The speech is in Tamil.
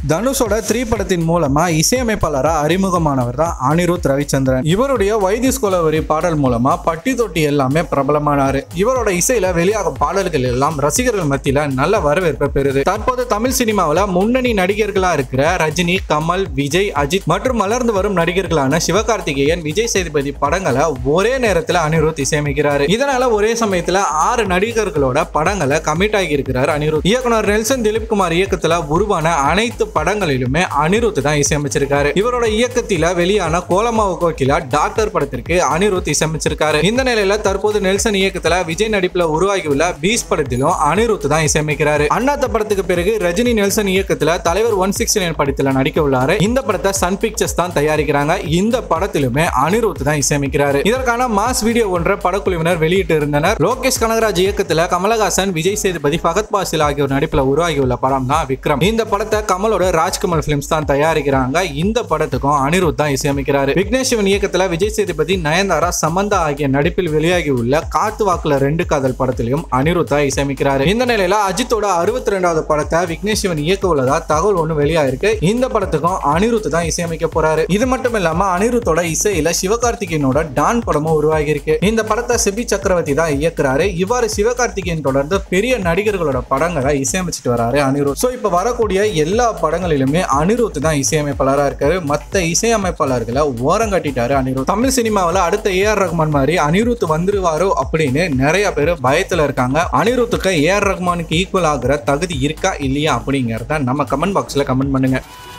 தனுஷோட த்ரீ படத்தின் மூலமா இசையமைப்பாளரா அறிமுகமானவர் தான் அனிருத் ரவிச்சந்திரன் இவருடைய வைத்திஸ் கொலவரி பாடல் மூலமா பட்டி தொட்டி எல்லாமே பிரபலமானாரு இவரோட இசையில வெளியாகும் பாடல்கள் எல்லாம் ரசிகர்கள் மத்தியில நல்ல வரவேற்பை பெறுது தற்போது தமிழ் சினிமாவில் முன்னணி நடிகர்களா இருக்கிற ரஜினி கமல் விஜய் அஜித் மற்றும் மலர்ந்து வரும் நடிகர்களான சிவகார்த்திகேயன் விஜய் சேதுபதி படங்களை ஒரே நேரத்தில் அனிருத் இசையமைக்கிறாரு இதனால ஒரே சமயத்துல ஆறு நடிகர்களோட படங்களை கமிட் ஆகி இருக்கிறார் அனிருத் இயக்குனர் நெல்சன் திலீப் குமார் இயக்கத்துல உருவான அனைத்து படங்களிலுமே அனிருத் தான் இசையமைச்சிருக்காரு இவரோட இயக்கத்தில வெளியான கோலமாவு கோகிலா டாக்டர் படத்திற்கு அனிருத் இசையமைச்சிருக்காரு இந்த நிலையில தற்போது நெல்சன் இயக்கத்துல விஜய் நடிப்புல உருவாகியுள்ள பீஸ் படத்திலும் அனிருத் தான் இசையமைக்கிறாரு அண்ணாத்த படத்துக்கு பிறகு ரஜினி நெல்சன் இயக்கத்துல தலைவர் ஒன் சிக்ஸ்டி நைன் படத்துல நடிக்க உள்ளாரு இந்த படத்தை சன் பிக்சர்ஸ் தான் தயாரிக்கிறாங்க இந்த படத்திலுமே அனிருத் தான் இசையமைக்கிறாரு இதற்கான மாஸ் வீடியோ ஒன்றை படக்குழுவினர் வெளியிட்டு இருந்தனர் லோகேஷ் கனகராஜ் இயக்கத்துல கமலஹாசன் விஜய் சேதுபதி ஃபகத் பாசில் ஆகியோர் நடிப்புல உருவாகியுள்ள படம் தான் விக்ரம் இந்த படத்தை கமலோட ராஜ்கமல் பிலிம்ஸ் தான் தயாரிக்கிறாங்க இந்த படத்துக்கும் அனிருத் தான் இசையமைக்கிறாரு விக்னேஷ் சிவன் இயக்கத்துல விஜய் சேதுபதி நயன்தாரா சமந்தா ஆகிய நடிப்பில் வெளியாகி உள்ள காத்து வாக்குல ரெண்டு காதல் படத்திலையும் அனிருத் தான் இசையமைக்கிறாரு இந்த நிலையில அஜித்தோட அறுபத்தி ரெண்டாவது படத்தை விக்னேஷ் சிவன் இயக்க உள்ளதா தகவல் ஒன்று வெளியாயிருக்கு இந்த படத்துக்கும் அனிருத் தான் இசையமைக்க போறாரு இது மட்டும் இல்லாம அனிருத்தோட இசையில சிவகார்த்திகேயனோட டான் படமும் உருவாகி இருக்கு இந்த படத்தை சிபி சக்கரவர்த்தி தான் இயக்குறாரு இவ்வாறு சிவகார்த்திகேயன் தொடர்ந்து பெரிய நடிகர்களோட படங்களை இசையமைச்சிட்டு வராரு அனிருத் ஸோ இப்போ வரக்கூடிய எல்லா படங்களிலுமே அனிருத் தான் இசையமைப்பாளராக இருக்காரு மற்ற இசையமைப்பாளர்களை ஓரம் கட்டிட்டாரு அனிருத் தமிழ் சினிமாவில் அடுத்த ஏஆர் ரஹ்மான் மாதிரி அனிருத் வந்துருவாரோ அப்படின்னு நிறைய பேர் பயத்தில் இருக்காங்க அனிருத்துக்கு ஏஆர் ரஹ்மானுக்கு ஈக்குவல் ஆகிற தகுதி இருக்கா இல்லையா அப்படிங்கிறத நம்ம கமெண்ட் பாக்ஸில் கமெண்ட் பண்ணுங்க